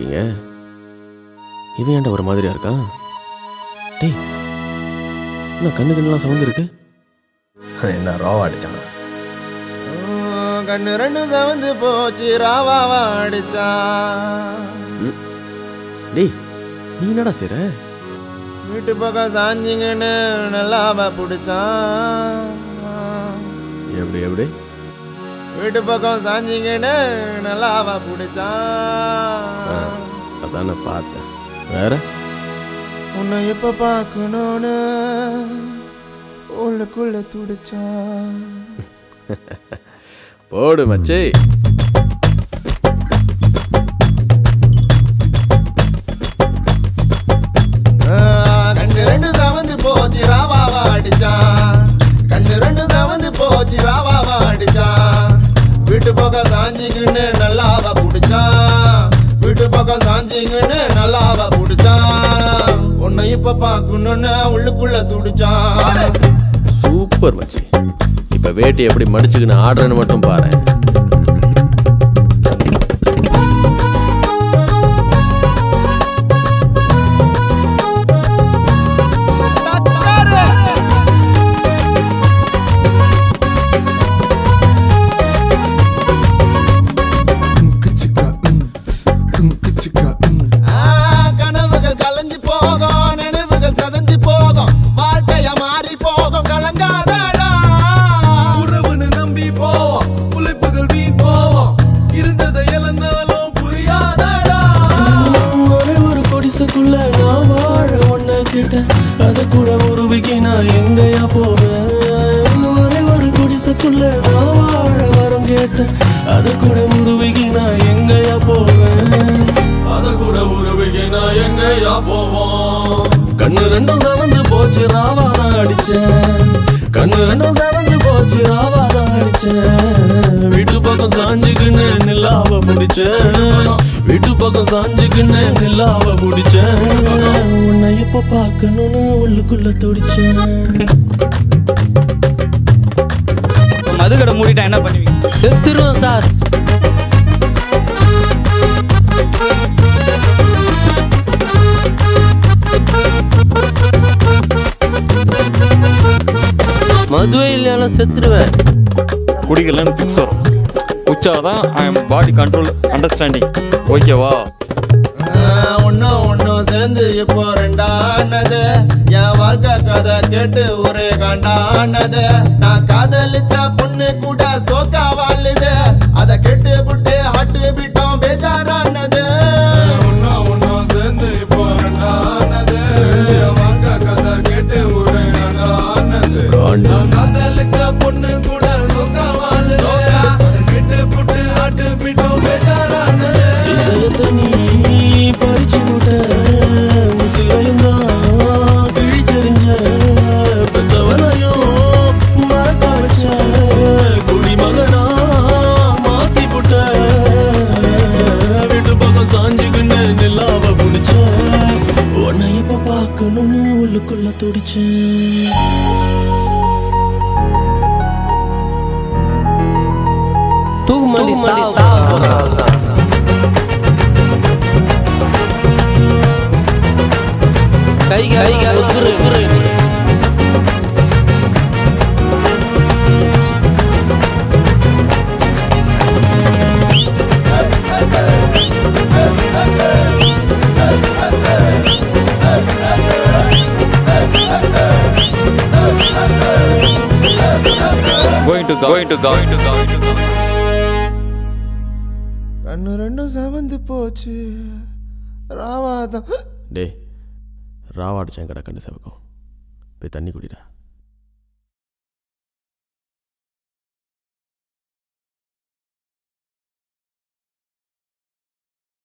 இருக்கீங்க இவன் ஏன்டா ஒரு மாதிரியா இருக்கான் டேய் என்ன கண்ணு கண்ணெல்லாம் சவந்திருக்கு என்ன ராவா அடிச்சான் கண்ணு ரெண்டு செவந்து போச்சு ராவாவா அடிச்சான் டேய் நீ என்னடா செய்ற வீட்டு பக்கம் சாஞ்சிங்கன்னு நல்லாவ பிடிச்சான் எப்படி எப்படி வீட்டு பக்கம் சாஞ்சிங்கன்னு நல்லாவ பிடிச்சான் அதான் நான் பார்த்தேன் வேற உன்னை எப்ப பார்க்கணும்னு உள்ளுக்குள்ள துடிச்சான் போடு மச்சி கண்ணு ரெண்டு சவந்து போச்சு ராவாவா அடிச்சான் கண்ணு ரெண்டு சவந்து போச்சு ராவாவா அடிச்சான் வீட்டு பக்கம் சாஞ்சிங்கன்னு நல்லாவ புடிச்சான் வீட்டு பக்கம் சாஞ்சிங்கன்னு நல்லாவ புடிச்சான் உன்னை இப்ப பார்க்கணும்னு உள்ளுக்குள்ள துடிச்சான் சூப்பர் மச்சி இப்ப வேட்டி எப்படி மடிச்சுக்கின்னு ஆடுறேன்னு மட்டும் பாரு ஆ, கனவுகள் கலைஞ்சு போகும் நினைவுகள் சதஞ்சு போகும் வாழ்க்கைய மாறி போகும் கலங்காதடா உறவுன்னு நம்பி போவோம் உழைப்புகள் வீண் போவோம் இருந்ததை இழந்தாலும் புரியாதடா ஒரே ஒரு கொடிசுக்குள்ள நான் வாழ ஒன்ன கேட்டேன் அது கூட உருவிக்கு நான் எங்கயா போவேன் ஒரே ஒரு குடிசைக்குள்ள நான் வாழ வரம் கேட்டேன் அது கூட உருவிக்கு நான் எங்கயா போவேன் அத கூட உறவுக்கு நான் எங்கயா போவோம் கண்ணு ரெண்டும் சவந்து போச்சு ராவாதான் அடிச்சேன் கண்ணு ரெண்டும் சவந்து போச்சு ராவாதான் அடிச்சேன் வீட்டு பக்கம் சாஞ்சுக்குன்னு நில்லாவ முடிச்சேன் வீட்டு பக்கம் சாஞ்சுக்குன்னு நில்லாவ முடிச்சேன் உன்னை எப்ப பார்க்கணும்னு உள்ளுக்குள்ள துடிச்சேன் மதுக்கடை மூடிட்டா என்ன பண்ணுவீங்க செத்துருவோம் சார் மதுவே இல்லைனாலும் செத்துருவேன் குடிக்கலன்னு ஃபிக்ஸ் வரும் உச்சாதான் I am body control understanding ஓகேவா ஒன்னும் ஒன்னும் சேர்ந்து இப்போ ரெண்டானது என் வாழ்க்கை கதை கேட்டு ஒரே கண்டானது நான் காதலிச்ச பொண்ணு கூட சோக்கா வாழுது அதை கெட்டு புட்டு ஹட்டு விட்டோம் பேஜாரானது ஒன்னா ஒன்னா சேர்ந்து இப்போ ரெண்டானது வாங்க கதை கேட்டு ஒரு ரெண்டானது நான் காதலிக்க பொண்ணு கூட சொக்காவானது அதை கேட்டு புட்டு ஆட்டு பிட்டோம் பேட்டாரானது இதயத்தை நீ பறிச்சு விட்ட உசிரையும் தான் கிழிச்செறிஞ்ச பெத்தவனையும் மறக்க வச்ச குடிமகனா மாத்தி புட்ட வீட்டு பக்கம் சாஞ்சுக்குன்னு நில்லாவ புடிச்ச உன்னை இப்ப பார்க்கணும்னு உள்ளுக்குள்ள துடிச்சேன் தூக்குமாடி சாவு கை கை உத்துரு உத்துரு going to going to going to going to கண்ணு ரெண்டும் செவந்து போச்சு ராவாதான் டேய் ராவா அடிச்சான் கடை கண்டு செவக்கும் போய் தண்ணி குடிடா